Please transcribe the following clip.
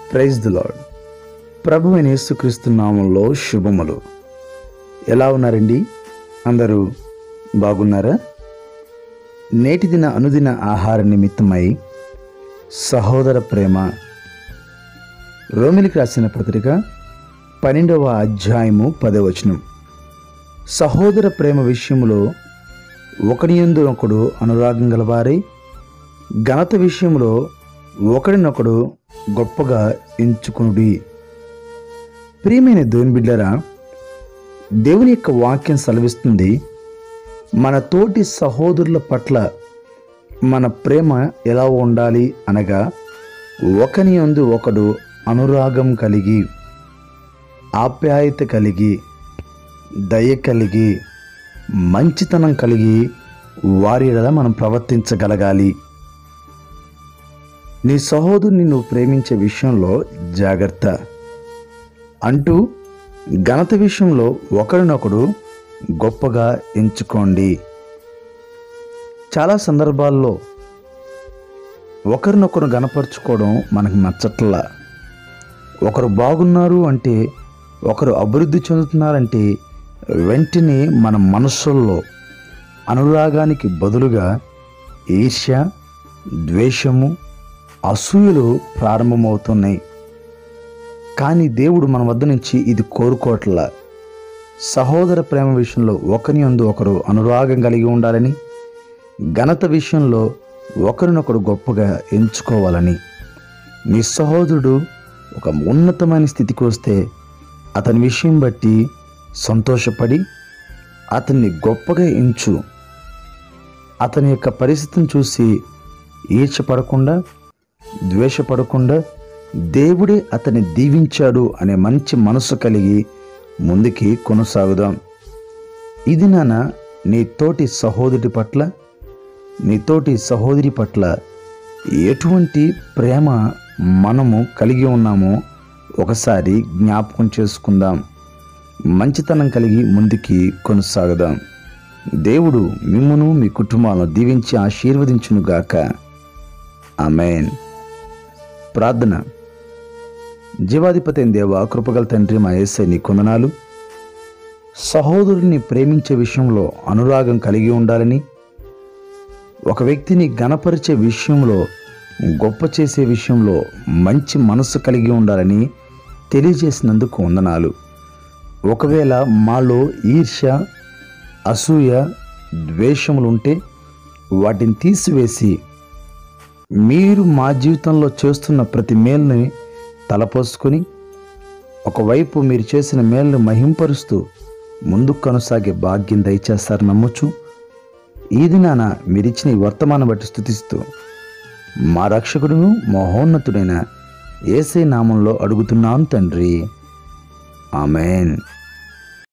praise the lord ప్రభు అయిన యేసుక్రీస్తు నామంలో శుభములు ఎలా ఉన్నారండి అందరూ బాగున్నారా నేటి దిన అనుదిన ఆహార నిమిత్తమై సహోదర ప్రేమ రోమిలికి రాసిన పత్రిక పన్నెండవ అధ్యాయము పదవచనం సహోదర ప్రేమ విషయంలో ఒకరి యందు ఒకడు అనురాగం గలవారై ఘనత విషయంలో ఒకరినొకడు గొప్పగా ఎంచుకునుడి ప్రియమైన దేవుని బిడ్డరా దేవుని యొక్క వాక్యం సెలవిస్తుంది మన తోటి సహోదరుల పట్ల మన ప్రేమ ఎలా ఉండాలి అనగా ఒకని యందు ఒకడు అనురాగం కలిగి ఆప్యాయత కలిగి దయ కలిగి మంచితనం కలిగి వారి ఎడల మనం ప్రవర్తించగలగాలి నీ సహోదరుని నువ్వు ప్రేమించే విషయంలో జాగ్రత్త అంటూ ఘనత విషయంలో ఒకరినొకడు గొప్పగా ఎంచుకోండి చాలా సందర్భాల్లో ఒకరినొకరు గనపరుచుకోవడం మనకు నచ్చట్లా ఒకరు బాగున్నారు అంటే ఒకరు అభివృద్ధి చెందుతున్నారంటే వెంటనే మన మనస్సుల్లో అనురాగానికి బదులుగా ఈర్ష్య ద్వేషము అసూయలు ప్రారంభమవుతున్నాయి కానీ దేవుడు మన వద్ద నుంచి ఇది కోరుకోవట్లా సహోదర ప్రేమ విషయంలో ఒకరి యందు ఒకరు అనురాగం కలిగి ఉండాలని ఘనత విషయంలో ఒకరినొకరు గొప్పగా ఎంచుకోవాలని నీ సహోదరుడు ఒక ఉన్నతమైన స్థితికి వస్తే అతని విషయం బట్టి సంతోషపడి అతన్ని గొప్పగా ఎంచు అతని యొక్క పరిస్థితిని చూసి ఈర్చపడకుండా ద్వేషపడకుండా దేవుడే అతన్ని దీవించాడు అనే మంచి మనసు కలిగి ముందుకి కొనసాగుదాం ఇది నాన్న నీ తోటి సహోదరి పట్ల నీ తోటి సహోదరి పట్ల ఎటువంటి ప్రేమ మనము కలిగి ఉన్నామో ఒకసారి జ్ఞాపకం చేసుకుందాం మంచితనం కలిగి ముందుకి కొనసాగుదాం దేవుడు మిమ్మును మీ కుటుంబాలను దీవించి ఆశీర్వదించునుగాక ఆమెన్ ప్రార్థన జీవాధిపతి అయిన దేవ కృపగల తండ్రి మా ఏసై నీ కొందనాలు సహోదరుని ప్రేమించే విషయంలో అనురాగం కలిగి ఉండాలని ఒక వ్యక్తిని గణపరిచే విషయంలో గొప్ప చేసే విషయంలో మంచి మనస్సు కలిగి ఉండాలని తెలియజేసినందుకు వందనాలు ఒకవేళ మాలో ఈర్ష్య అసూయ ద్వేషములు ఉంటే వాటిని తీసివేసి మీరు మా జీవితంలో చేస్తున్న ప్రతి మేలుని తలపోసుకొని ఒకవైపు మీరు చేసిన మేలును మహింపరుస్తూ ముందుకు కొనసాగే భాగ్యం దయచేస్తారు నమ్మొచ్చు ఈ దినాన మీరిచ్చిన ఈ వర్తమానం బట్టి స్థుతిస్తూ మా రక్షకుడును మహోన్నతుడైన ఏసై నామంలో అడుగుతున్నాను తండ్రి ఆమెన్